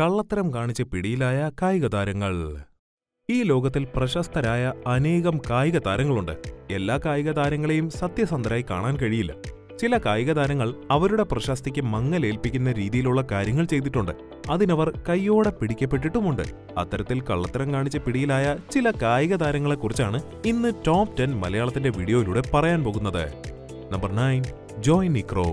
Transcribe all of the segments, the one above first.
കള്ളത്തരം കാണിച്ച് പിടിയിലായ കായിക താരങ്ങൾ ഈ ലോകത്തിൽ പ്രശസ്തരായ അനേകം കായിക താരങ്ങളുണ്ട് എല്ലാ കായിക താരങ്ങളെയും സത്യസന്ധരായി കാണാൻ കഴിയില്ല ചില കായിക താരങ്ങൾ അവരുടെ പ്രശസ്തിക്ക് മങ്ങലേൽപ്പിക്കുന്ന രീതിയിലുള്ള കാര്യങ്ങൾ ചെയ്തിട്ടുണ്ട് അതിനവർ കയ്യോടെ പിടിക്കപ്പെട്ടിട്ടുമുണ്ട് അത്തരത്തിൽ കള്ളത്തരം കാണിച്ച് പിടിയിലായ ചില കായിക താരങ്ങളെക്കുറിച്ചാണ് ഇന്ന് ടോപ്പ് ടെൻ മലയാളത്തിന്റെ വീഡിയോയിലൂടെ പറയാൻ പോകുന്നത് number nine Joe Niekro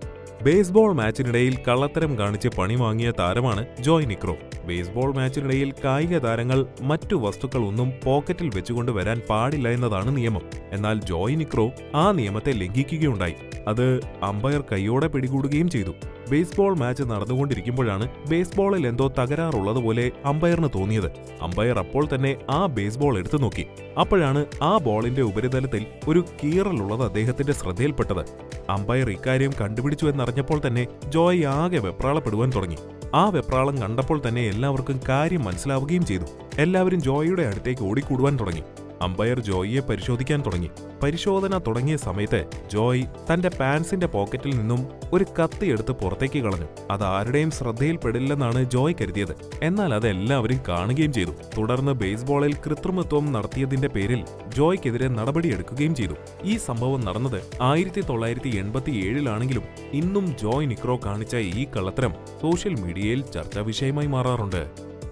baseball മാച്ചിനിടയിൽ കള്ളത്തരം കാണിച്ച് പണി വാങ്ങിയ താരമാണ് ജോയ് നിക്രോ ബേസ്ബോൾ മാച്ചിനിടയിൽ കായിക താരങ്ങൾ മറ്റു വസ്തുക്കൾ ഒന്നും പോക്കറ്റിൽ വെച്ചുകൊണ്ട് വരാൻ പാടില്ല എന്നതാണ് നിയമം എന്നാൽ ജോയ് നിക്രോ ആ നിയമത്തെ ലംഘിക്കുകയുണ്ടായി അത് അമ്പയർ കൈയോടെ പിടികൂടുകയും ചെയ്തു ബേസ്ബോൾ മാച്ച് നടന്നുകൊണ്ടിരിക്കുമ്പോഴാണ് ബേസ്ബോളിൽ എന്തോ തകരാറുള്ളതുപോലെ അമ്പയറിന് തോന്നിയത് അമ്പയർ അപ്പോൾ തന്നെ ആ ബേസ്ബോൾ എടുത്തു നോക്കി അപ്പോഴാണ് ആ ബോളിന്റെ ഉപരിതലത്തിൽ ഒരു കീറലുള്ളത് അദ്ദേഹത്തിന്റെ ശ്രദ്ധയിൽപ്പെട്ടത് അമ്പയർ ഇക്കാര്യം കണ്ടുപിടിച്ചു എന്നറിഞ്ഞപ്പോൾ തന്നെ ജോയ് ആകെ വെപ്രാളപ്പെടുവാൻ തുടങ്ങി ആ വെപ്രാളം കണ്ടപ്പോൾ തന്നെ എല്ലാവർക്കും കാര്യം മനസ്സിലാവുകയും ചെയ്തു എല്ലാവരും ജോയിയുടെ അടുത്തേക്ക് ഓടിക്കൂടുവാൻ തുടങ്ങി അമ്പയർ ജോയിയെ പരിശോധിക്കാൻ തുടങ്ങി പരിശോധന തുടങ്ങിയ സമയത്ത് ജോയ് തന്റെ പാൻസിന്റെ പോക്കറ്റിൽ നിന്നും ഒരു കത്തി എടുത്ത് പുറത്തേക്ക് കളഞ്ഞു അത് ആരുടെയും ശ്രദ്ധയിൽപ്പെടില്ലെന്നാണ് ജോയ് കരുതിയത് എന്നാൽ അത് എല്ലാവരും കാണുകയും ചെയ്തു തുടർന്ന് ബേസ്ബോളിൽ കൃത്രിമത്വം നടത്തിയതിന്റെ പേരിൽ ജോയ്ക്കെതിരെ നടപടിയെടുക്കുകയും ചെയ്തു ഈ സംഭവം നടന്നത് ആയിരത്തി തൊള്ളായിരത്തി എൺപത്തി ഏഴിലാണെങ്കിലും ഇന്നും ജോയ് നിക്രോ കാണിച്ച ഈ കള്ളത്തരം സോഷ്യൽ മീഡിയയിൽ ചർച്ചാ വിഷയമായി മാറാറുണ്ട്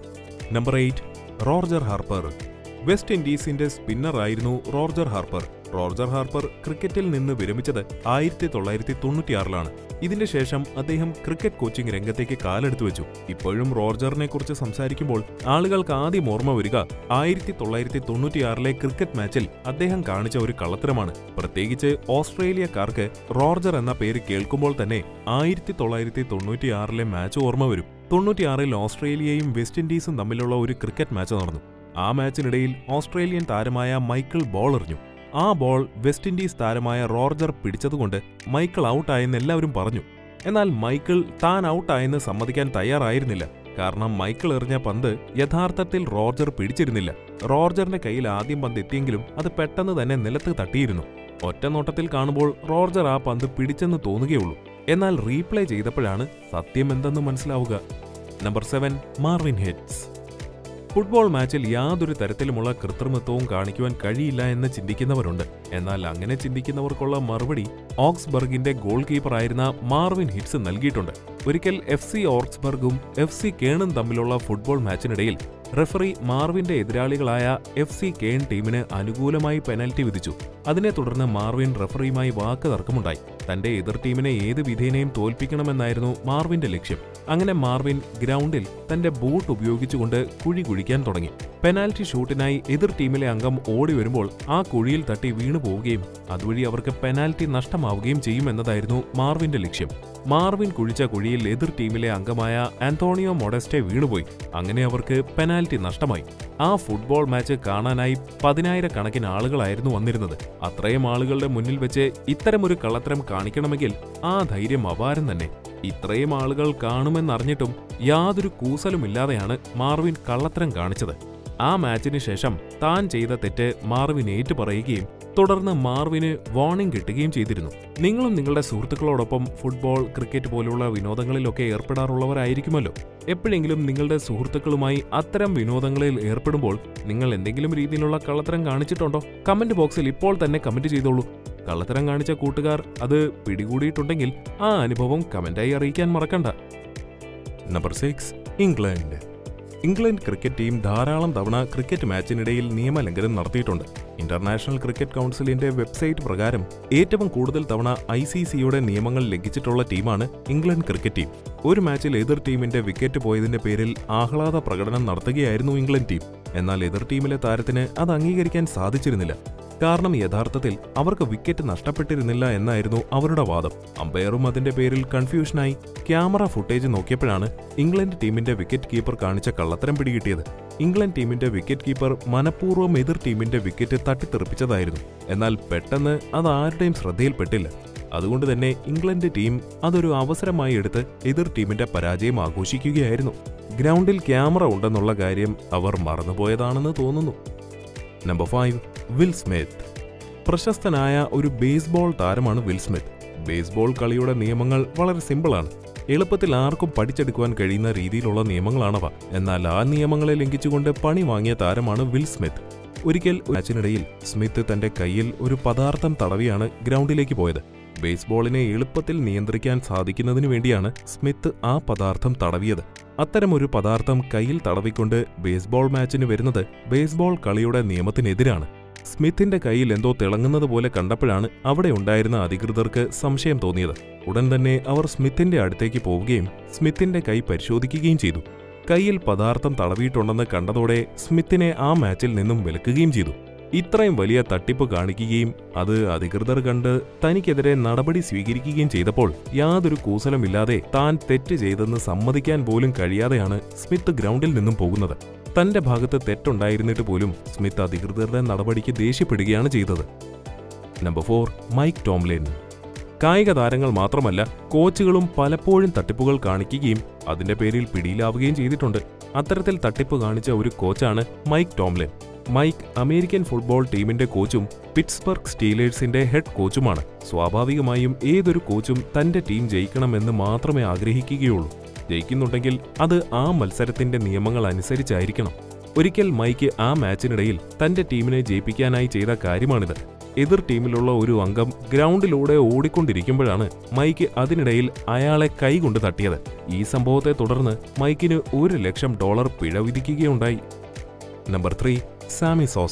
number eight Roger Harper West ഇൻഡീസിന്റെ സ്പിന്നറായിരുന്നു റോർജർ ഹാർപ്പർ റോർജർ ഹാർപ്പർ ക്രിക്കറ്റിൽ നിന്ന് വിരമിച്ചത് ആയിരത്തി തൊള്ളായിരത്തി തൊണ്ണൂറ്റിയാറിലാണ് ഇതിന്റെ ശേഷം അദ്ദേഹം ക്രിക്കറ്റ് കോച്ചിംഗ് രംഗത്തേക്ക് കാലെടുത്തു വെച്ചു ഇപ്പോഴും റോർജറിനെ കുറിച്ച് സംസാരിക്കുമ്പോൾ ആളുകൾക്ക് ആദ്യം ഓർമ്മ വരിക ആയിരത്തി തൊള്ളായിരത്തി തൊണ്ണൂറ്റിയാറിലെ ക്രിക്കറ്റ് മാച്ചിൽ അദ്ദേഹം കാണിച്ച ഒരു കള്ളത്തരമാണ് പ്രത്യേകിച്ച് ഓസ്ട്രേലിയക്കാർക്ക് റോർജർ എന്ന പേര് കേൾക്കുമ്പോൾ തന്നെ ആയിരത്തി തൊള്ളായിരത്തി തൊണ്ണൂറ്റിയാറിലെ മാച്ച് ഓർമ്മ വരും തൊണ്ണൂറ്റിയാറിൽ ഓസ്ട്രേലിയയും വെസ്റ്റ് ഇൻഡീസും തമ്മിലുള്ള ഒരു ക്രിക്കറ്റ് മാച്ച് നടന്നു ആ മാച്ചിനിടയിൽ ഓസ്ട്രേലിയൻ താരമായ മൈക്കിൾ ബോൾ എറിഞ്ഞു ആ ബോൾ വെസ്റ്റ് ഇൻഡീസ് താരമായ റോർജർ പിടിച്ചതുകൊണ്ട് മൈക്കിൾ ഔട്ടായെന്ന് എല്ലാവരും പറഞ്ഞു എന്നാൽ മൈക്കിൾ താൻ ഔട്ടായെന്ന് സമ്മതിക്കാൻ തയ്യാറായിരുന്നില്ല കാരണം മൈക്കിൾ എറിഞ്ഞ പന്ത് യഥാർത്ഥത്തിൽ റോർജർ പിടിച്ചിരുന്നില്ല റോർജറിന്റെ കയ്യിൽ ആദ്യം പന്ത് എത്തിയെങ്കിലും അത് പെട്ടെന്ന് തന്നെ നിലത്ത് തട്ടിയിരുന്നു ഒറ്റ നോട്ടത്തിൽ കാണുമ്പോൾ റോർജർ ആ പന്ത് പിടിച്ചെന്ന് തോന്നുകയുള്ളൂ എന്നാൽ റീപ്ലേ ചെയ്തപ്പോഴാണ് സത്യം എന്തെന്ന് മനസ്സിലാവുക number seven Marvin Hitz football മാച്ചിൽ യാതൊരു തരത്തിലുമുള്ള കൃത്രിമത്വവും കാണിക്കുവാൻ കഴിയില്ല എന്ന് ചിന്തിക്കുന്നവരുണ്ട് എന്നാൽ അങ്ങനെ ചിന്തിക്കുന്നവർക്കുള്ള മറുപടി ഓക്സ്ബർഗിന്റെ ഗോൾ കീപ്പറായിരുന്ന മാർവിൻ ഹിറ്റ്സ് നൽകിയിട്ടുണ്ട് ഒരിക്കൽ എഫ് സി ഓക്സ്ബർഗും എഫ് സി കേണും തമ്മിലുള്ള ഫുട്ബോൾ മാച്ചിനിടയിൽ റഫറി മാർവിന്റെ എതിരാളികളായ എഫ് സി കേൺ ടീമിന് അനുകൂലമായി പെനൽറ്റി വിധിച്ചു അതിനെ തുടർന്ന് മാർവിൻ റഫറിയുമായി വാക്ക് തർക്കമുണ്ടായി തന്റെ എതിർ ടീമിനെ ഏത് വിധേനയും തോൽപ്പിക്കണമെന്നായിരുന്നു മാർവിന്റെ ലക്ഷ്യം അങ്ങനെ മാർവിൻ ഗ്രൗണ്ടിൽ തന്റെ ബൂട്ട് ഉപയോഗിച്ചുകൊണ്ട് കുഴി കുഴിക്കാൻ തുടങ്ങി പെനാൽറ്റി ഷൂട്ടിനായി എതിർ ടീമിലെ അംഗം ഓടി വരുമ്പോൾ ആ കുഴിയിൽ തട്ടി വീണു പോവുകയും അതുവഴി അവർക്ക് പെനാൽറ്റി നഷ്ടമാവുകയും ചെയ്യുമെന്നതായിരുന്നു മാർവിന്റെ ലക്ഷ്യം മാർവിൻ കുഴിച്ച കുഴിയിൽ എതിർ ടീമിലെ അംഗമായ ആന്റോണിയോ മൊഡസ്റ്റെ വീണുപോയി അങ്ങനെ അവർക്ക് പെനാൽറ്റി നഷ്ടമായി ആ ഫുട്ബോൾ മാച്ച് കാണാനായി പതിനായിരക്കണക്കിന് ആളുകളായിരുന്നു വന്നിരുന്നത് അത്രയും ആളുകളുടെ മുന്നിൽ വെച്ച് ഇത്തരമൊരു കള്ളത്തരം കാണിക്കണമെങ്കിൽ ആ ധൈര്യം അപാരം തന്നെ ഇത്രയും ആളുകൾ കാണുമെന്നറിഞ്ഞിട്ടും യാതൊരു കൂസലുമില്ലാതെയാണ് മാർവിൻ കള്ളത്തരം കാണിച്ചത് ആ മാച്ചിന് ശേഷം താൻ ചെയ്ത തെറ്റ് മാർവിൻ ഏറ്റുപറയുകയും തുടർന്ന് മാർവിന് വാർണിംഗ് കിട്ടുകയും ചെയ്തിരുന്നു നിങ്ങളും നിങ്ങളുടെ സുഹൃത്തുക്കളോടൊപ്പം ഫുട്ബോൾ ക്രിക്കറ്റ് പോലുള്ള വിനോദങ്ങളിലൊക്കെ ഏർപ്പെടാറുള്ളവരായിരിക്കുമല്ലോ എപ്പോഴെങ്കിലും നിങ്ങളുടെ സുഹൃത്തുക്കളുമായി അത്തരം വിനോദങ്ങളിൽ ഏർപ്പെടുമ്പോൾ നിങ്ങൾ എന്തെങ്കിലും രീതിയിലുള്ള കള്ളത്തരം കാണിച്ചിട്ടുണ്ടോ കമന്റ് ബോക്സിൽ ഇപ്പോൾ തന്നെ കമന്റ് ചെയ്തോളൂ കള്ളത്തരം കാണിച്ച കൂട്ടുകാർ അത് പിടികൂടിയിട്ടുണ്ടെങ്കിൽ ആ അനുഭവം കമന്റായി അറിയിക്കാൻ മറക്കണ്ട number six England England cricket team ധാരാളം തവണ ക്രിക്കറ്റ് മാച്ചിനിടയിൽ നിയമലംഘനം നടത്തിയിട്ടുണ്ട് ഇന്റർനാഷണൽ ക്രിക്കറ്റ് കൗൺസിലിന്റെ വെബ്സൈറ്റ് പ്രകാരം ഏറ്റവും കൂടുതൽ തവണ ഐ സി സിയുടെ നിയമങ്ങൾ ലംഘിച്ചിട്ടുള്ള ടീമാണ് ഇംഗ്ലണ്ട് ക്രിക്കറ്റ് ടീം ഒരു മാച്ചിൽ എതിർ ടീമിന്റെ വിക്കറ്റ് പോയതിന്റെ പേരിൽ ആഹ്ലാദ പ്രകടനം നടത്തുകയായിരുന്നു ഇംഗ്ലണ്ട് ടീം എന്നാൽ എതിർ ടീമിലെ താരത്തിന് അത് അംഗീകരിക്കാൻ സാധിച്ചിരുന്നില്ല കാരണം യഥാർത്ഥത്തിൽ അവർക്ക് വിക്കറ്റ് നഷ്ടപ്പെട്ടിരുന്നില്ല എന്നായിരുന്നു അവരുടെ വാദം അമ്പയറും അതിന്റെ പേരിൽ കൺഫ്യൂഷനായി ക്യാമറ ഫുട്ടേജ് നോക്കിയപ്പോഴാണ് ഇംഗ്ലണ്ട് ടീമിന്റെ വിക്കറ്റ് കീപ്പർ കാണിച്ച കള്ളത്തരം പിടികിട്ടിയത് ഇംഗ്ലണ്ട് ടീമിന്റെ വിക്കറ്റ് കീപ്പർ മനഃപൂർവ്വം എതിർ ടീമിന്റെ വിക്കറ്റ് തട്ടിത്തെറിപ്പിച്ചതായിരുന്നു എന്നാൽ പെട്ടെന്ന് അത് ആരുടെയും ശ്രദ്ധയിൽപ്പെട്ടില്ല അതുകൊണ്ട് തന്നെ ഇംഗ്ലണ്ട് ടീം അതൊരു അവസരമായി എടുത്ത് എതിർ ടീമിന്റെ പരാജയം ആഘോഷിക്കുകയായിരുന്നു ഗ്രൗണ്ടിൽ ക്യാമറ ഉണ്ടെന്നുള്ള കാര്യം അവർ മറന്നുപോയതാണെന്ന് തോന്നുന്നു നമ്പർ ഫൈവ് വിൽ സ്മിത്ത് പ്രശസ്തനായ ഒരു ബേസ്ബോൾ താരമാണ് വിൽ സ്മിത്ത് ബേസ്ബോൾ കളിയുടെ നിയമങ്ങൾ വളരെ സിമ്പിളാണ് എളുപ്പത്തിൽ ആർക്കും പഠിച്ചെടുക്കുവാൻ കഴിയുന്ന രീതിയിലുള്ള നിയമങ്ങളാണവ എന്നാൽ ആ നിയമങ്ങളെ ലംഘിച്ചുകൊണ്ട് പണി വാങ്ങിയ താരമാണ് വിൽ സ്മിത്ത് ഒരിക്കൽ മാച്ചിനിടയിൽ സ്മിത്ത് തന്റെ കയ്യിൽ ഒരു പദാർത്ഥം തടവിയാണ് ഗ്രൗണ്ടിലേക്ക് പോയത് ബേസ്ബോളിനെ എളുപ്പത്തിൽ നിയന്ത്രിക്കാൻ സാധിക്കുന്നതിനു വേണ്ടിയാണ് സ്മിത്ത് ആ പദാർത്ഥം തടവിയത് അത്തരമൊരു പദാർത്ഥം കയ്യിൽ തടവിക്കൊണ്ട് ബേസ്ബോൾ മാച്ചിന് വരുന്നത് ബേസ്ബോൾ കളിയുടെ നിയമത്തിനെതിരാണ് സ്മിത്തിന്റെ കയ്യിൽ എന്തോ തിളങ്ങുന്നത് പോലെ കണ്ടപ്പോഴാണ് അവിടെ ഉണ്ടായിരുന്ന അധികൃതർക്ക് സംശയം തോന്നിയത് ഉടൻ തന്നെ അവർ സ്മിത്തിന്റെ അടുത്തേക്ക് പോവുകയും സ്മിത്തിന്റെ കൈ പരിശോധിക്കുകയും ചെയ്തു കയ്യിൽ പദാർത്ഥം തടവിയിട്ടുണ്ടെന്ന് കണ്ടതോടെ സ്മിത്തിനെ ആ മാച്ചിൽ നിന്നും വിലക്കുകയും ചെയ്തു ഇത്രയും വലിയ തട്ടിപ്പ് കാണിക്കുകയും അത് അധികൃതർ കണ്ട് തനിക്കെതിരെ നടപടി സ്വീകരിക്കുകയും ചെയ്തപ്പോൾ യാതൊരു കൂസലമില്ലാതെ താൻ തെറ്റ് ചെയ്തെന്ന് സമ്മതിക്കാൻ പോലും കഴിയാതെയാണ് സ്മിത്ത് ഗ്രൗണ്ടിൽ നിന്നും പോകുന്നത് തന്റെ ഭാഗത്ത് തെറ്റുണ്ടായിരുന്നിട്ട് പോലും സ്മിത്ത് അധികൃതരുടെ നടപടിക്ക് ദേഷ്യപ്പെടുകയാണ് ചെയ്തത് നമ്പർ ഫോർ മൈക്ക് ടോംലിൻ കായിക താരങ്ങൾ മാത്രമല്ല കോച്ചുകളും പലപ്പോഴും തട്ടിപ്പുകൾ കാണിക്കുകയും അതിന്റെ പേരിൽ പിടിയിലാവുകയും ചെയ്തിട്ടുണ്ട് അത്തരത്തിൽ തട്ടിപ്പ് കാണിച്ച ഒരു കോച്ചാണ് Mike Tomlin Mike American football ടീമിന്റെ കോച്ചും പിറ്റ്സ്ബർഗ് സ്റ്റീലേഴ്സിന്റെ ഹെഡ് കോച്ചുമാണ് സ്വാഭാവികമായും ഏതൊരു കോച്ചും തന്റെ ടീം ജയിക്കണമെന്ന് മാത്രമേ ആഗ്രഹിക്കുകയുള്ളൂ ജയിക്കുന്നുണ്ടെങ്കിൽ അത് ആ മത്സരത്തിന്റെ നിയമങ്ങൾ അനുസരിച്ചായിരിക്കണം ഒരിക്കൽ മൈക്ക് ആ മാച്ചിനിടയിൽ തന്റെ ടീമിനെ ജയിപ്പിക്കാനായി ചെയ്ത കാര്യമാണിത് എതിർ ടീമിലുള്ള ഒരു അംഗം ഗ്രൗണ്ടിലൂടെ ഓടിക്കൊണ്ടിരിക്കുമ്പോഴാണ് മൈക്ക് അതിനിടയിൽ അയാളെ കൈകൊണ്ട് തട്ടിയത് ഈ സംഭവത്തെ തുടർന്ന് മൈക്കിന് ഒരു ലക്ഷം ഡോളർ പിഴ വിധിക്കുകയുണ്ടായി number three Sammy Sosa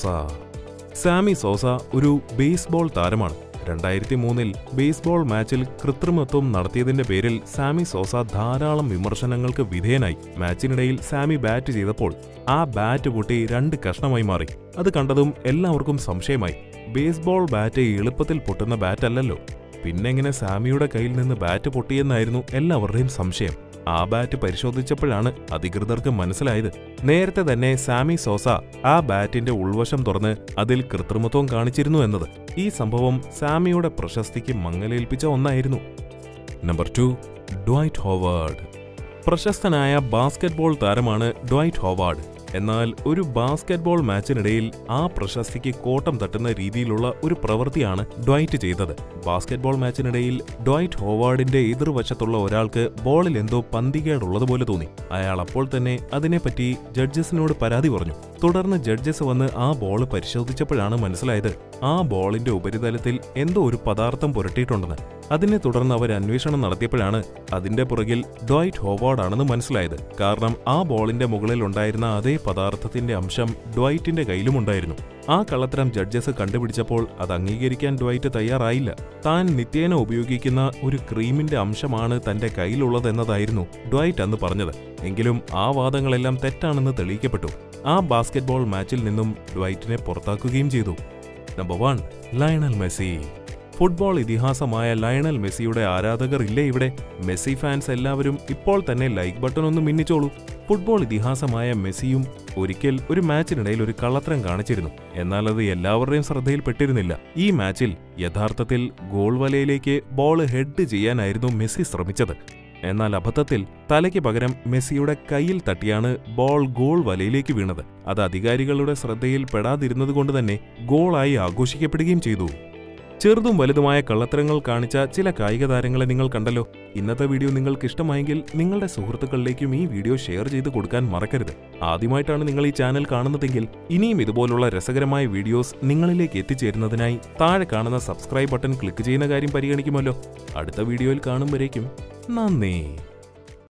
Sammy Sosa ഒരു ബേസ്ബോൾ താരമാണ് രണ്ടായിരത്തി മൂന്നിൽ ബേസ്ബോൾ മാച്ചിൽ കൃത്രിമത്വം നടത്തിയതിന്റെ പേരിൽ സാമി സോസ ധാരാളം വിമർശനങ്ങൾക്ക് വിധേയനായി മാച്ചിനിടയിൽ സാമി ബാറ്റ് ചെയ്തപ്പോൾ ആ ബാറ്റ് പൊട്ടി രണ്ട് കഷ്ണമായി മാറി അത് കണ്ടതും എല്ലാവർക്കും സംശയമായി ബേസ്ബോൾ ബാറ്റ് എളുപ്പത്തിൽ പൊട്ടുന്ന ബാറ്റ് അല്ലല്ലോ പിന്നെങ്ങനെ സാമിയുടെ കയ്യിൽ നിന്ന് ബാറ്റ് പൊട്ടിയെന്നായിരുന്നു എല്ലാവരുടെയും സംശയം ആ ബാറ്റ് പരിശോധിച്ചപ്പോഴാണ് അധികൃതർക്ക് മനസ്സിലായത് നേരത്തെ തന്നെ സാമി സോസ ആ ബാറ്റിന്റെ ഉൾവശം തുറന്ന് അതിൽ കൃത്രിമത്വം കാണിച്ചിരുന്നു എന്നത് ഈ സംഭവം സാമിയുടെ പ്രശസ്തിക്ക് മങ്ങലേൽപ്പിച്ച ഒന്നായിരുന്നു നമ്പർ ടു ഡ്വൈറ്റ് ഹോവാർഡ് പ്രശസ്തനായ ബാസ്കറ്റ്ബോൾ താരമാണ് ഡ്വൈറ്റ് ഹോവാർഡ് എന്നാൽ ഒരു ബാസ്കറ്റ്ബോൾ മാച്ചിനിടയിൽ ആ പ്രശസ്തിക്ക് കോട്ടം തട്ടുന്ന രീതിയിലുള്ള ഒരു പ്രവൃത്തിയാണ് ഡ്വൈറ്റ് ചെയ്തത് ബാസ്കറ്റ്ബോൾ മാച്ചിനിടയിൽ ഡ്വൈറ്റ് ഹോവാർഡിന്റെ എതിർവശത്തുള്ള ഒരാൾക്ക് ബോളിൽ എന്തോ പന്തികേടുള്ളതുപോലെ തോന്നി അയാൾ അപ്പോൾ തന്നെ അതിനെപ്പറ്റി ജഡ്ജസിനോട് പരാതി പറഞ്ഞു തുടർന്ന് ജഡ്ജസ് വന്ന് ആ ബോൾ പരിശോധിച്ചപ്പോഴാണ് മനസ്സിലായത് ആ ബോളിന്റെ ഉപരിതലത്തിൽ എന്തോ ഒരു പദാർത്ഥം പുരട്ടിയിട്ടുണ്ടെന്ന് അതിനെ തുടർന്ന് അവർ അന്വേഷണം നടത്തിയപ്പോഴാണ് അതിന്റെ പുറകിൽ ഡ്വൈറ്റ് ഹോവാർഡാണെന്ന് മനസ്സിലായത് കാരണം ആ ബോളിന്റെ മുകളിൽ ഉണ്ടായിരുന്ന അതേ പദാർത്ഥത്തിന്റെ അംശം ഡ്വൈറ്റിന്റെ കയ്യിലുമുണ്ടായിരുന്നു ആ കള്ളത്തരം ജഡ്ജസ് കണ്ടുപിടിച്ചപ്പോൾ അത് അംഗീകരിക്കാൻ ഡ്വൈറ്റ് തയ്യാറായില്ല താൻ നിത്യേന ഉപയോഗിക്കുന്ന ഒരു ക്രീമിന്റെ അംശമാണ് തന്റെ കയ്യിലുള്ളതെന്നതായിരുന്നു ഡ്വൈറ്റ് അന്ന് പറഞ്ഞത് എങ്കിലും ആ വാദങ്ങളെല്ലാം തെറ്റാണെന്ന് തെളിയിക്കപ്പെട്ടു ആ ബാസ്കറ്റ്ബോൾ മാച്ചിൽ നിന്നും ഡ്വൈറ്റിനെ പുറത്താക്കുകയും ചെയ്തു number one Lionel Messi football ഇതിഹാസമായ ലയണൽ മെസ്സിയുടെ ആരാധകർ ഇല്ലേ ഇവിടെ മെസ്സി ഫാൻസ് എല്ലാവരും ഇപ്പോൾ തന്നെ ലൈക്ക് ബട്ടൺ ഒന്ന് മിന്നിച്ചോളൂ ഫുട്ബോൾ ഇതിഹാസമായ മെസ്സിയും ഒരിക്കൽ ഒരു മാച്ചിനിടയിൽ ഒരു കള്ളത്തരം കാണിച്ചിരുന്നു എന്നാൽ അത് എല്ലാവരുടെയും ശ്രദ്ധയിൽപ്പെട്ടിരുന്നില്ല ഈ മാച്ചിൽ യഥാർത്ഥത്തിൽ ഗോൾ വലയിലേക്ക് ബോൾ ഹെഡ് ചെയ്യാനായിരുന്നു മെസ്സി ശ്രമിച്ചത് എന്നാൽ അബദ്ധത്തിൽ തലയ്ക്ക് പകരം മെസ്സിയുടെ കയ്യിൽ തട്ടിയാണ് ബോൾ ഗോൾ വലയിലേക്ക് വീണത് അത് അധികാരികളുടെ ശ്രദ്ധയിൽ പെടാതിരുന്നതുകൊണ്ട് തന്നെ ഗോളായി ആഘോഷിക്കപ്പെടുകയും ചെയ്തു ചെറുതും വലുതുമായ കള്ളത്തരങ്ങൾ കാണിച്ച ചില കായിക താരങ്ങളെ നിങ്ങൾ കണ്ടല്ലോ ഇന്നത്തെ വീഡിയോ നിങ്ങൾക്ക് ഇഷ്ടമായെങ്കിൽ നിങ്ങളുടെ സുഹൃത്തുക്കളിലേക്കും ഈ വീഡിയോ ഷെയർ ചെയ്ത് കൊടുക്കാൻ മറക്കരുത് ആദ്യമായിട്ടാണ് നിങ്ങൾ ഈ ചാനൽ കാണുന്നതെങ്കിൽ ഇനിയും ഇതുപോലുള്ള രസകരമായ വീഡിയോസ് നിങ്ങളിലേക്ക് എത്തിച്ചേരുന്നതിനായി താഴെ കാണുന്ന സബ്സ്ക്രൈബ് ബട്ടൺ ക്ലിക്ക് ചെയ്യുന്ന കാര്യം പരിഗണിക്കുമല്ലോ അടുത്ത വീഡിയോയിൽ കാണുമ്പോഴേക്കും നന്ദി